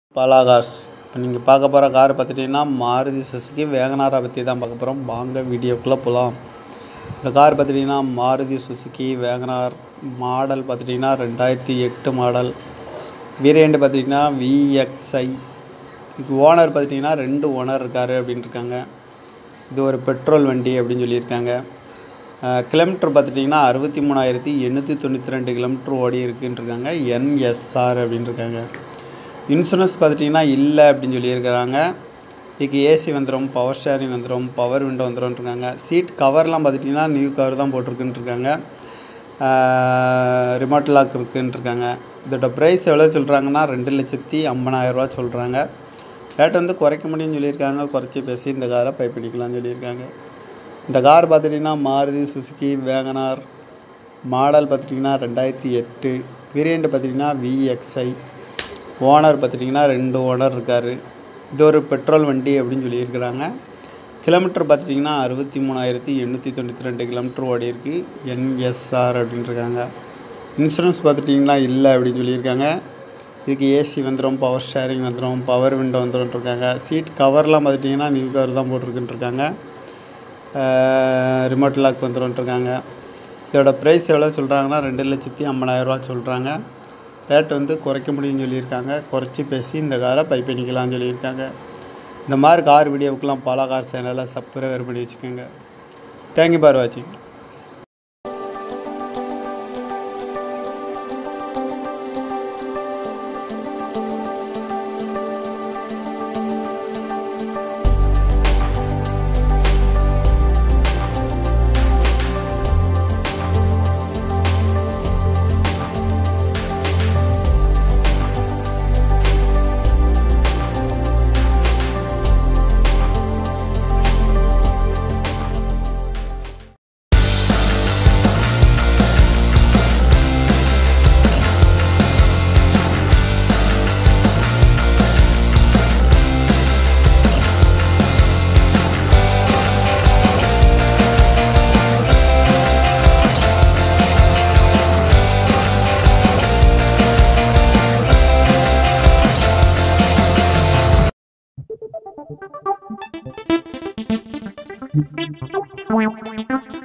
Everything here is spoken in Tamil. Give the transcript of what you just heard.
பலாகாஸ் இப்போ நீங்கள் பார்க்க போகிற கார் பார்த்துட்டிங்கன்னா மாருதி சுசுக்கி வேகனாரை பற்றி தான் பார்க்க போகிறோம் வாங்க வீடியோக்குள்ளே போகலாம் இந்த கார் பார்த்துட்டிங்கன்னா மாருதி சுசுக்கி வேகனார் மாடல் பார்த்துட்டிங்கன்னா ரெண்டாயிரத்தி எட்டு மாடல் வேரியண்ட் பார்த்துட்டிங்கன்னா விஎக்ஸ்ஐ இதுக்கு ஓனர் பார்த்துட்டிங்கன்னா ரெண்டு ஓனர் இருக்கார் அப்படின்னு இருக்காங்க இது ஒரு பெட்ரோல் வண்டி அப்படின்னு சொல்லியிருக்காங்க கிலோமீட்டர் பார்த்துட்டிங்கன்னா அறுபத்தி மூணாயிரத்தி எண்ணூற்றி தொண்ணூற்றி ரெண்டு கிலோமீட்டர் ஓடி இருக்குன்னு இருக்காங்க என்எஸ்ஆர் அப்படின்னு இருக்காங்க இன்சூரன்ஸ் பார்த்துட்டிங்கன்னா இல்லை அப்படின்னு சொல்லியிருக்கிறாங்க இதுக்கு ஏசி வந்துடும் பவர் ஷேரிங் வந்துடும் பவர் விண்டோ வந்துடும் இருக்காங்க சீட் கவர்லாம் பார்த்துட்டிங்கன்னா நியூ கவர் தான் போட்டிருக்குன்னு இருக்காங்க ரிமோட் லாக் இருக்குன்னு இருக்காங்க இதோட ப்ரைஸ் எவ்வளோ சொல்கிறாங்கன்னா ரெண்டு லட்சத்தி ஐம்பதாயிரரூவா சொல்கிறாங்க ரேட் வந்து குறைக்க முடியும்னு சொல்லியிருக்காங்க குறைச்சி பேசி இந்த காரை பை பண்ணிக்கலாம்னு சொல்லியிருக்காங்க இந்த கார் பார்த்துட்டிங்கன்னா மாருதி சுசுக்கி வேகனார் மாடல் பார்த்துட்டிங்கன்னா ரெண்டாயிரத்தி எட்டு வேரியண்ட் பார்த்திங்கன்னா விஎக்ஸ்ஐ ஓனர் பார்த்துட்டிங்கன்னா ரெண்டு ஓனர் இருக்கார் இது ஒரு பெட்ரோல் வண்டி அப்படின்னு சொல்லியிருக்கிறாங்க கிலோமீட்டர் பார்த்துட்டிங்கன்னா அறுபத்தி மூணாயிரத்தி எண்ணூற்றி தொண்ணூற்றி ரெண்டு கிலோமீட்டர் ஓடி இருக்கு என்எஸ்ஆர் அப்படின்னு இருக்காங்க இன்சூரன்ஸ் பார்த்துட்டிங்கன்னா இல்லை அப்படின்னு சொல்லியிருக்காங்க இதுக்கு ஏசி வந்துடும் பவர் ஷேரிங் வந்துடும் பவர் விண்டோ வந்துடும் இருக்காங்க சீட் கவர்லாம் பார்த்துட்டிங்கன்னா நியூ கவர் தான் போட்டிருக்குன்னு இருக்காங்க ரிமோட் லாக் வந்துடும் இருக்காங்க இதோட ப்ரைஸ் எவ்வளோ சொல்கிறாங்கன்னா ரெண்டு லட்சத்தி ஐம்பதாயிரரூவா சொல்கிறாங்க ரேட் வந்து குறைக்க முடியும்னு சொல்லியிருக்காங்க குறைச்சி பேசி இந்த காரை பை பண்ணிக்கலாம்னு சொல்லியிருக்காங்க இந்த மாதிரி கார் வீடியோவுக்கெலாம் பல கார் சேனலை சப்ஸ்கிரைபர் பண்ணி வச்சுக்கோங்க தேங்க்யூ பார் வாட்சிங் Wow.